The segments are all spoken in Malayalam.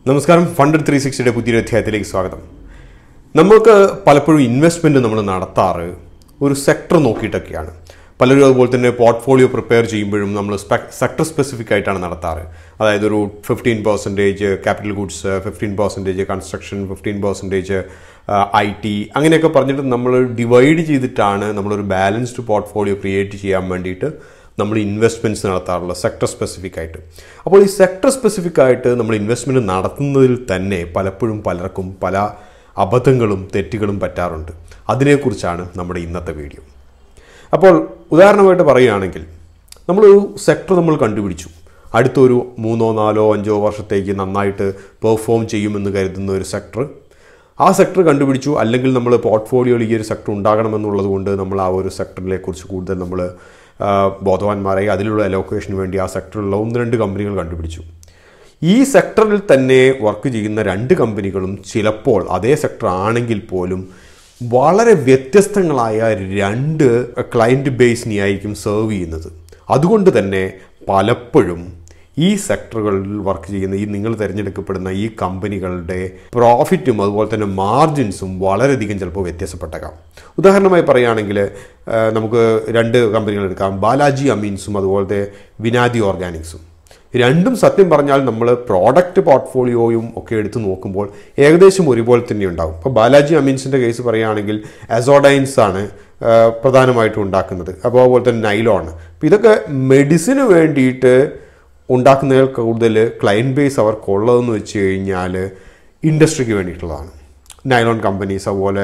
നമസ്കാരം ഫണ്ട് ത്രീ സിക്സ്റ്റിയുടെ പുതിയൊരു അധ്യായത്തിലേക്ക് സ്വാഗതം നമുക്ക് പലപ്പോഴും ഇൻവെസ്റ്റ്മെൻറ്റ് നമ്മൾ നടത്താറ് ഒരു സെക്ടർ നോക്കിയിട്ടൊക്കെയാണ് പലരും അതുപോലെ തന്നെ പോർട്ട്ഫോളിയോ പ്രിപ്പയർ ചെയ്യുമ്പോഴും നമ്മൾ സെക്ടർ സ്പെസിഫിക് ആയിട്ടാണ് നടത്താറ് അതായത് ഒരു fifteen percentage capital goods fifteen percentage construction fifteen percentage I T അങ്ങനെയൊക്കെ പറഞ്ഞിട്ട് നമ്മൾ ഡിവൈഡ് ചെയ്തിട്ടാണ് നമ്മളൊരു ബാലൻസ്ഡ് പോർട്ട്ഫോളിയോ ക്രിയേറ്റ് ചെയ്യാൻ വേണ്ടിയിട്ട് നമ്മൾ ഇൻവെസ്റ്റ്മെൻറ്റ്സ് നടത്താറുള്ളത് സെക്ടർ സ്പെസിഫിക് ആയിട്ട് അപ്പോൾ ഈ സെക്ടർ സ്പെസിഫിക് ആയിട്ട് നമ്മൾ ഇൻവെസ്റ്റ്മെൻറ്റ് നടത്തുന്നതിൽ തന്നെ പലപ്പോഴും പലർക്കും പല അബദ്ധങ്ങളും തെറ്റുകളും പറ്റാറുണ്ട് അതിനെക്കുറിച്ചാണ് നമ്മുടെ ഇന്നത്തെ വീഡിയോ അപ്പോൾ ഉദാഹരണമായിട്ട് പറയുകയാണെങ്കിൽ നമ്മളൊരു സെക്ടർ നമ്മൾ കണ്ടുപിടിച്ചു അടുത്തൊരു മൂന്നോ നാലോ അഞ്ചോ വർഷത്തേക്ക് നന്നായിട്ട് പെർഫോം ചെയ്യുമെന്ന് കരുതുന്ന ഒരു സെക്ടർ ആ സെക്ടർ കണ്ടുപിടിച്ചു അല്ലെങ്കിൽ നമ്മൾ പോർട്ട്ഫോളിയോയിൽ ഈ ഒരു സെക്ടർ ഉണ്ടാകണമെന്നുള്ളത് കൊണ്ട് നമ്മൾ ആ ഒരു സെക്ടറിനെ കുറിച്ച് കൂടുതൽ നമ്മൾ ആ, ബോധവാന്മാരായി അതിലുള്ള അലോക്കേഷന് വേണ്ടി ആ സെക്ടറിലുള്ള ഒന്ന് രണ്ട് കമ്പനികൾ കണ്ടുപിടിച്ചു ഈ സെക്ടറിൽ തന്നെ വർക്ക് ചെയ്യുന്ന രണ്ട് കമ്പനികളും ചിലപ്പോൾ അതേ സെക്ടർ ആണെങ്കിൽ പോലും വളരെ വ്യത്യസ്തങ്ങളായ രണ്ട് ക്ലയൻറ്റ് ബേസിനെയായിരിക്കും സെർവ് ചെയ്യുന്നത് അതുകൊണ്ട് തന്നെ പലപ്പോഴും ഈ സെക്ടറുകളിൽ വർക്ക് ചെയ്യുന്ന ഈ നിങ്ങൾ തിരഞ്ഞെടുക്കപ്പെടുന്ന ഈ കമ്പനികളുടെ പ്രോഫിറ്റും അതുപോലെ തന്നെ മാർജിൻസും വളരെയധികം ചിലപ്പോൾ വ്യത്യാസപ്പെട്ടേക്കാം ഉദാഹരണമായി പറയുകയാണെങ്കിൽ ആ, നമുക്ക് രണ്ട് കമ്പനികൾ എടുക്കാം ബാലാജി അമീൻസും അതുപോലത്തെ വിനാദി ഓർഗാനിക്സും രണ്ടും സത്യം പറഞ്ഞാൽ നമ്മൾ പ്രോഡക്റ്റ് പോർട്ട്ഫോളിയോയും ഒക്കെ എടുത്ത് നോക്കുമ്പോൾ ഏകദേശം ഒരുപോലെ തന്നെ ഉണ്ടാകും ഇപ്പോൾ ബാലാജി അമീൻസിൻ്റെ കേസ് പറയുകയാണെങ്കിൽ അസോഡൈൻസ് ആണ് ആ, പ്രധാനമായിട്ടും ഉണ്ടാക്കുന്നത് അപ്പോൾ അതുപോലെ തന്നെ നൈലോൺ അപ്പോൾ ഇതൊക്കെ മെഡിസിന് വേണ്ടിയിട്ട് ഉണ്ടാക്കുന്നതിൽ കൂടുതൽ ക്ലയൻറ്റ് ബേസ് അവർക്കുള്ളതെന്ന് വെച്ച് കഴിഞ്ഞാൽ ഇൻഡസ്ട്രിക്ക് വേണ്ടിയിട്ടുള്ളതാണ് നൈലോൺ കമ്പനീസ് അതുപോലെ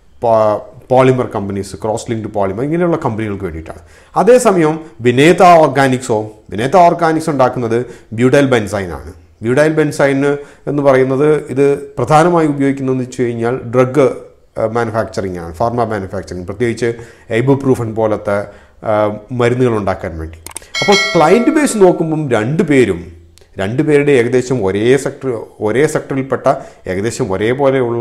polymer companies cross linked polymer ഇങ്ങനെയുള്ള കമ്പനികൾക്ക് വേണ്ടിയിട്ടാണ് അതേസമയം വിനേത ഓർഗാനിക്സോ വിനേത ഓർഗാനിക്സ് ഉണ്ടാക്കുന്നത് ബ്യൂഡൈൽ ബെൻസൈൻ ആണ് ബ്യൂഡൈൽ ബെൻസൈൻ എന്ന് പറയുന്നത് ഇത് പ്രധാനമായി ഉപയോഗിക്കുന്നതെന്ന് വെച്ച് കഴിഞ്ഞാൽ ഡ്രഗ് മാനുഫാക്ചറിങ് ആണ് ഫാർമ മാനുഫാക്ചറിങ് പ്രത്യേകിച്ച് എബുപ്രൂഫൻ പോലത്തെ ആ, മരുന്നുകൾ ഉണ്ടാക്കാൻ വേണ്ടി അപ്പോൾ ക്ലയൻറ്റ് ബേസ് നോക്കുമ്പം രണ്ട് പേരും രണ്ട് പേരുടെ ഏകദേശം ഒരേ സെക്ടർ ഒരേ സെക്ടറിൽപ്പെട്ട ഏകദേശം ഒരേപോലെയുള്ള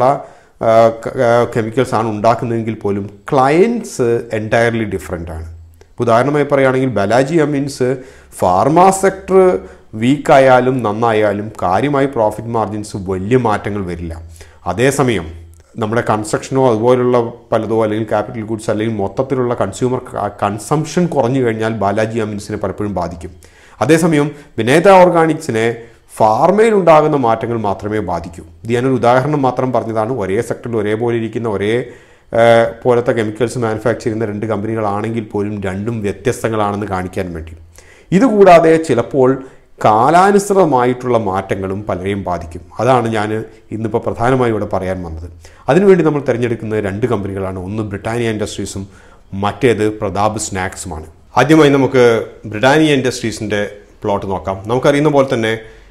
കെമിക്കൽസ് ആണ് ഉണ്ടാക്കുന്നതെങ്കിൽ പോലും ക്ലയൻസ് എൻറ്റയർലി ഡിഫറെൻ്റ് ആണ് ഇപ്പോൾ ഉദാഹരണമായി പറയുകയാണെങ്കിൽ ബലാജി അമീൻസ് ഫാർമ സെക്ടർ വീക്കായാലും നന്നായാലും കാര്യമായി പ്രോഫിറ്റ് മാർജിൻസ് വലിയ മാറ്റങ്ങൾ വരില്ല അതേസമയം നമ്മുടെ കൺസ്ട്രക്ഷനോ അതുപോലുള്ള പലതോ അല്ലെങ്കിൽ ക്യാപിറ്റൽ ഗുഡ്സ് അല്ലെങ്കിൽ മൊത്തത്തിലുള്ള കൺസ്യൂമർ കൺസംഷൻ കുറഞ്ഞു കഴിഞ്ഞാൽ ബാലാജി അമീൻസിനെ പലപ്പോഴും ബാധിക്കും അതേസമയം വിനേത ഓർഗാനിക്സിനെ ഫാർമയിൽ ഉണ്ടാകുന്ന മാറ്റങ്ങൾ മാത്രമേ ബാധിക്കൂ ഇത് ഞാനൊരു ഉദാഹരണം മാത്രം പറഞ്ഞതാണ് ഒരേ സെക്ടറിൽ ഒരേപോലെ ഇരിക്കുന്ന ഒരേ ആ, പോലത്തെ കെമിക്കൽസ് മാനുഫാക്ചർ ചെയ്യുന്ന രണ്ട് കമ്പനികളാണെങ്കിൽ പോലും രണ്ടും വ്യത്യസ്തങ്ങളാണെന്ന് കാണിക്കാൻ വേണ്ടി ഇതുകൂടാതെ ചിലപ്പോൾ കാലാനുസൃതമായിട്ടുള്ള മാറ്റങ്ങളും പലരെയും ബാധിക്കും അതാണ് ഞാൻ ഇന്നിപ്പോൾ പ്രധാനമായും ഇവിടെ പറയാൻ വന്നത് അതിനുവേണ്ടി നമ്മൾ തിരഞ്ഞെടുക്കുന്ന രണ്ട് കമ്പനികളാണ് ഒന്ന് ബ്രിട്ടാനിയ ഇൻഡസ്ട്രീസും മറ്റേത് പ്രതാപ് സ്നാക്സുമാണ് ആദ്യമായി നമുക്ക് ബ്രിട്ടാനിയ ഇൻഡസ്ട്രീസിൻ്റെ പ്ലോട്ട് നോക്കാം നമുക്കറിയുന്ന പോലെ തന്നെ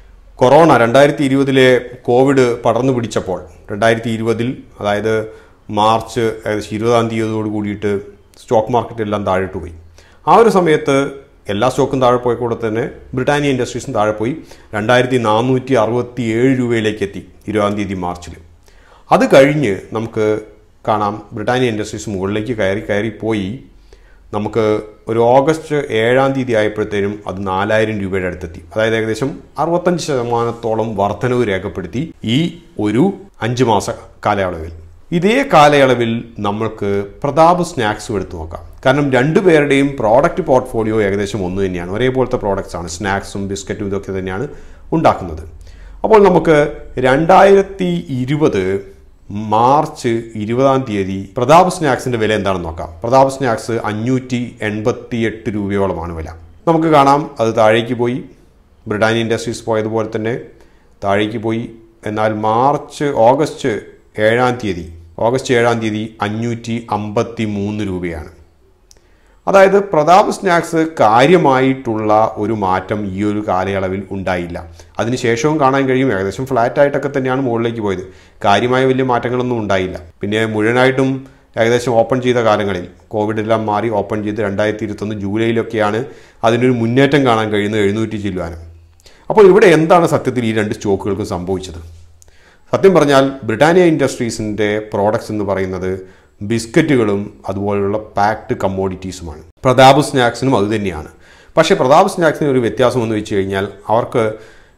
കൊറോണ രണ്ടായിരത്തി ഇരുപതിലെ കോവിഡ് പടർന്നു പിടിച്ചപ്പോൾ രണ്ടായിരത്തി ഇരുപതിൽ അതായത് മാർച്ച് ഏകദേശം ഇരുപതാം തീയതിയോട് കൂടിയിട്ട് സ്റ്റോക്ക് മാർക്കറ്റ് എല്ലാം താഴോട്ട് പോയി ആ ഒരു സമയത്ത് എല്ലാ സ്റ്റോക്കും താഴെ പോയ കൂടെ തന്നെ ബ്രിട്ടാനിയ ഇൻഡസ്ട്രീസും താഴെ പോയി രണ്ടായിരത്തി നാനൂറ്റി അറുപത്തി ഏഴ് രൂപയിലേക്ക് എത്തി ഇരുപതാം തീയതി മാർച്ചിൽ അത് കഴിഞ്ഞ് നമുക്ക് കാണാം ബ്രിട്ടാനിയ ഇൻഡസ്ട്രീസ് മുകളിലേക്ക് കയറി കയറി പോയി നമുക്ക് ഒരു ഓഗസ്റ്റ് ഏഴാം തീയതി ആയപ്പോഴത്തേനും അത് നാലായിരം രൂപയുടെ അടുത്തെത്തി അതായത് ഏകദേശം അറുപത്തഞ്ച് ശതമാനത്തോളം വർധനവ് രേഖപ്പെടുത്തി ഈ ഒരു അഞ്ച് മാസ കാലയളവിൽ ഇതേ കാലയളവിൽ നമ്മൾക്ക് പ്രതാപ് സ്നാക്സും എടുത്തു നോക്കാം കാരണം രണ്ടുപേരുടെയും പ്രോഡക്റ്റ് പോർട്ട്ഫോളിയോ ഏകദേശം ഒന്ന് തന്നെയാണ് ഒരേപോലത്തെ പ്രോഡക്റ്റ്സ് ആണ് സ്നാക്സും ബിസ്ക്കറ്റും ഇതൊക്കെ തന്നെയാണ് ഉണ്ടാക്കുന്നത് അപ്പോൾ നമുക്ക് രണ്ടായിരത്തി ഇരുപത് മാർച്ച് ഇരുപതാം തീയതി പ്രതാപ് സ്നാക്സിന്റെ വില എന്താണെന്ന് നോക്കാം പ്രതാപ് സ്നാക്സ് അഞ്ഞൂറ്റി എൺപത്തി എട്ട് രൂപയോളമാണ് വില നമുക്ക് കാണാം അത് താഴേക്ക് പോയി ബ്രിട്ടാനിയ ഇൻഡസ്ട്രീസ് പോയതുപോലെ തന്നെ താഴേക്ക് പോയി എന്നാൽ മാർച്ച് ഓഗസ്റ്റ് ഏഴാം തീയതി ഓഗസ്റ്റ് ഏഴാം തീയതി അഞ്ഞൂറ്റി അമ്പത്തി മൂന്ന് രൂപയാണ് അതായത് പ്രതാപ് സ്നാക്സ് കാര്യമായിട്ടുള്ള ഒരു മാറ്റം ഈ ഒരു കാലയളവിൽ ഉണ്ടായില്ല അതിനുശേഷവും കാണാൻ കഴിയും ഏകദേശം ഫ്ലാറ്റ് ആയിട്ടൊക്കെ തന്നെയാണ് മുകളിലേക്ക് പോയത് കാര്യമായ വലിയ മാറ്റങ്ങളൊന്നും ഉണ്ടായില്ല പിന്നെ മുഴുവനായിട്ടും ഏകദേശം ഓപ്പൺ ചെയ്ത കാലങ്ങളിൽ കോവിഡ് എല്ലാം മാറി ഓപ്പൺ ചെയ്ത് രണ്ടായിരത്തി ഇരുപത്തൊന്ന് ജൂലൈയിലൊക്കെയാണ് അതിനൊരു മുന്നേറ്റം കാണാൻ കഴിയുന്നത് എഴുന്നൂറ്റി ചില്ലുവാനും അപ്പോൾ ഇവിടെ എന്താണ് സത്യത്തിൽ ഈ രണ്ട് സ്റ്റോക്കുകൾക്കും സംഭവിച്ചത് സത്യം പറഞ്ഞാൽ ബ്രിട്ടാനിയ ഇൻഡസ്ട്രീസിൻ്റെ പ്രോഡക്ട്സ് എന്ന് പറയുന്നത് ബിസ്ക്കറ്റുകളും അതുപോലുള്ള പാക്ഡ് കമ്മോഡിറ്റീസുമാണ് പ്രതാപ് സ്നാക്സിനും അതുതന്നെയാണ് പക്ഷേ പ്രതാപ് സ്നാക്സിന് ഒരു വ്യത്യാസം എന്ന് വെച്ച് കഴിഞ്ഞാൽ അവർക്ക്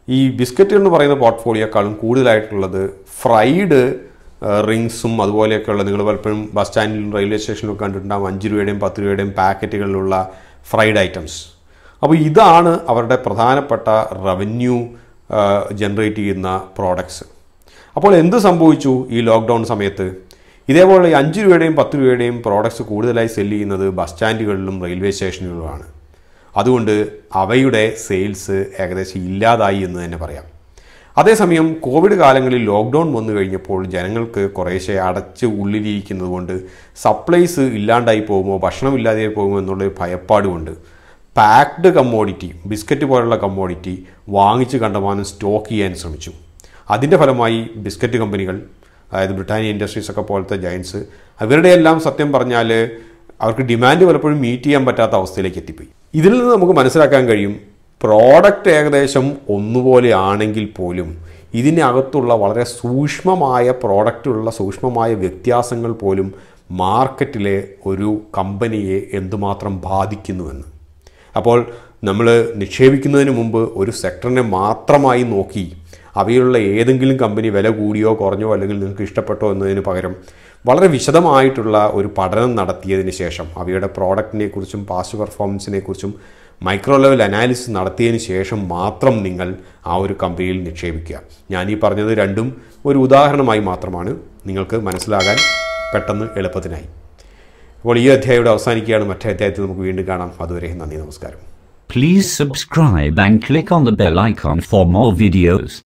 ഈ ബിസ്ക്കറ്റ് എന്ന് പറയുന്ന പോർട്ട്ഫോളിയോക്കാളും കൂടുതലായിട്ടുള്ളത് ഫ്രൈഡ് റിങ്സും അതുപോലെയൊക്കെയുള്ള നിങ്ങൾ പലപ്പോഴും ബസ് സ്റ്റാൻഡിലും റെയിൽവേ സ്റ്റേഷനിലും കണ്ടിട്ടുണ്ടാകും അഞ്ച് രൂപയുടെയും പത്ത് രൂപയുടെയും പാക്കറ്റുകളിലുള്ള ഫ്രൈഡ് ഐറ്റംസ് അപ്പോൾ ഇതാണ് അവരുടെ പ്രധാനപ്പെട്ട റവന്യൂ ജനറേറ്റ് ചെയ്യുന്ന പ്രോഡക്ട്സ് അപ്പോൾ എന്ത് സംഭവിച്ചു ഈ ലോക്ക്ഡൗൺ സമയത്ത് ഇതേപോലെ ഈ അഞ്ച് രൂപയുടെയും പത്ത് രൂപയുടെയും പ്രോഡക്ട്സ് കൂടുതലായി സെല്ല് ചെയ്യുന്നത് ബസ് സ്റ്റാൻഡുകളിലും റെയിൽവേ സ്റ്റേഷനുകളിലുമാണ് അതുകൊണ്ട് അവയുടെ സെയിൽസ് ഏകദേശം ഇല്ലാതായി എന്ന് തന്നെ പറയാം അതേസമയം കോവിഡ് കാലങ്ങളിൽ ലോക്ക്ഡൗൺ വന്നു കഴിഞ്ഞപ്പോൾ ജനങ്ങൾക്ക് കുറേശ്ശെ അടച്ച് ഉള്ളിലിരിക്കുന്നത് കൊണ്ട് സപ്ലൈസ് ഇല്ലാണ്ടായി പോകുമോ ഭക്ഷണം ഇല്ലാതെ പോകുമോ എന്നുള്ളൊരു ഭയപ്പാടുമുണ്ട് പാക്ഡ് കമ്മോഡിറ്റി ബിസ്ക്കറ്റ് പോലുള്ള കമ്മോഡിറ്റി വാങ്ങിച്ച് കണ്ടമാനം സ്റ്റോക്ക് ചെയ്യാൻ ശ്രമിച്ചു അതിൻ്റെ ഫലമായി ബിസ്ക്കറ്റ് കമ്പനികൾ അതായത് ബ്രിട്ടാനിയ ഇൻഡസ്ട്രീസ് ഒക്കെ പോലത്തെ ജയൻസ് അവരുടെ എല്ലാം സത്യം പറഞ്ഞാൽ അവർക്ക് ഡിമാൻഡ് പലപ്പോഴും മീറ്റ് ചെയ്യാൻ പറ്റാത്ത അവസ്ഥയിലേക്ക് എത്തിപ്പോയി ഇതിൽ നിന്ന് നമുക്ക് മനസ്സിലാക്കാൻ കഴിയും പ്രോഡക്റ്റ് ഏകദേശം ഒന്നുപോലെ ആണെങ്കിൽ പോലും ഇതിനകത്തുള്ള വളരെ സൂക്ഷ്മമായ പ്രോഡക്റ്റുള്ള സൂക്ഷ്മമായ വ്യത്യാസങ്ങൾ പോലും മാർക്കറ്റിലെ ഒരു കമ്പനിയെ എന്തുമാത്രം ബാധിക്കുന്നുവെന്ന് അപ്പോൾ നമ്മൾ നിക്ഷേപിക്കുന്നതിന് മുമ്പ് ഒരു സെക്ടറിനെ മാത്രമായി നോക്കി അവയിലുള്ള ഏതെങ്കിലും കമ്പനി വില കൂടിയോ കുറഞ്ഞോ അല്ലെങ്കിൽ നിങ്ങൾക്ക് ഇഷ്ടപ്പെട്ടോ എന്നതിന് പകരം വളരെ വിശദമായിട്ടുള്ള ഒരു പഠനം നടത്തിയതിന് ശേഷം അവയുടെ പ്രോഡക്റ്റിനെ കുറിച്ചും പാസ്റ്റ് പെർഫോമൻസിനെ കുറിച്ചും മൈക്രോ ലെവൽ അനാലിസിസ് നടത്തിയതിന് ശേഷം മാത്രം നിങ്ങൾ ആ ഒരു കമ്പനിയിൽ നിക്ഷേപിക്കുക ഞാൻ ഈ പറഞ്ഞത് രണ്ടും ഒരു ഉദാഹരണമായി മാത്രമാണ് നിങ്ങൾക്ക് മനസ്സിലാകാൻ പെട്ടെന്ന് എളുപ്പത്തിനായി അപ്പോൾ ഈ അധ്യായം അവസാനിക്കുകയാണ് മറ്റേ അധ്യായത്തിൽ നമുക്ക് വീണ്ടും കാണാം അതുവരെ നന്ദി നമസ്കാരം Please subscribe and click on the bell icon for more videos.